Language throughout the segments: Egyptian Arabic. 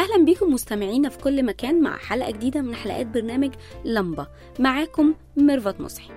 أهلا بيكم مستمعينا في كل مكان مع حلقة جديدة من حلقات برنامج لمبة معاكم ميرفت مصحي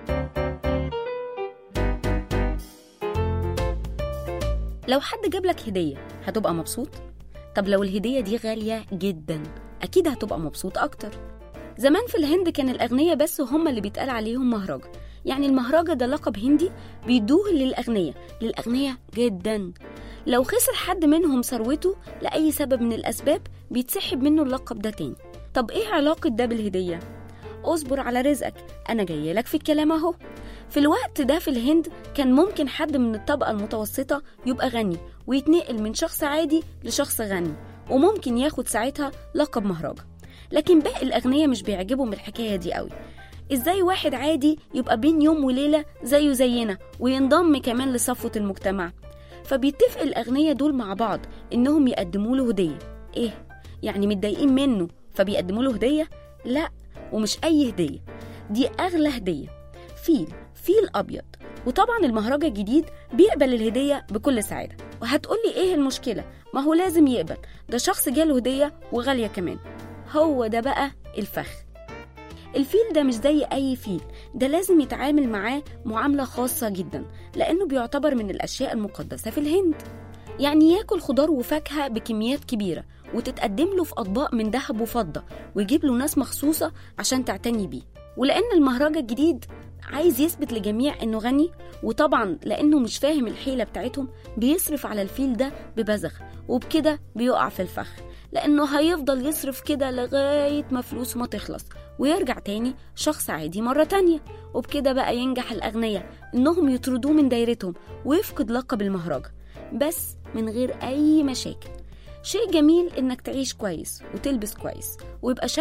لو حد جاب لك هدية هتبقى مبسوط؟ طب لو الهدية دي غالية جدا أكيد هتبقى مبسوط أكتر زمان في الهند كان الأغنياء بس هم اللي بيتقال عليهم مهرجة يعني المهرجة ده لقب هندي بيدوه للأغنياء للأغنياء جدا لو خسر حد منهم ثروته لأي سبب من الأسباب بيتسحب منه اللقب ده تاني طب إيه علاقة ده بالهدية؟ اصبر على رزقك أنا جاية لك في الكلام أهو في الوقت ده في الهند كان ممكن حد من الطبقة المتوسطة يبقى غني ويتنقل من شخص عادي لشخص غني وممكن ياخد ساعتها لقب مهرجة لكن باقي الأغنياء مش بيعجبهم الحكاية دي قوي ازاي واحد عادي يبقى بين يوم وليلة زيه زينا وينضم كمان لصفوة المجتمع فبيتفق الأغنياء دول مع بعض إنهم يقدموا له هدية إيه؟ يعني متضايقين منه فبيقدموا له هدية؟ لا ومش أي هدية دي أغلى هدية فيل فيل أبيض وطبعا المهرجة الجديد بيقبل الهدية بكل سعادة وهتقولي إيه المشكلة؟ ما هو لازم يقبل ده شخص جاله هدية وغالية كمان هو ده بقى الفخ الفيل ده مش زي أي فيل ده لازم يتعامل معاه معاملة خاصة جدا لأنه بيعتبر من الأشياء المقدسة في الهند يعني ياكل خضار وفاكهة بكميات كبيرة وتتقدم له في أطباق من ذهب وفضة ويجيب له ناس مخصوصة عشان تعتني بيه ولأن المهرجة الجديد عايز يثبت لجميع إنه غني وطبعا لأنه مش فاهم الحيلة بتاعتهم بيصرف على الفيل ده ببذخ وبكده بيقع في الفخ لأنه هيفضل يصرف كده لغاية ما فلوسه ما تخلص ويرجع تاني شخص عادي مرة تانية وبكده بقى ينجح الأغنياء إنهم يطردوه من دايرتهم ويفقد لقب المهرجة بس من غير أي مشاكل شيء جميل إنك تعيش كويس وتلبس كويس ويبقى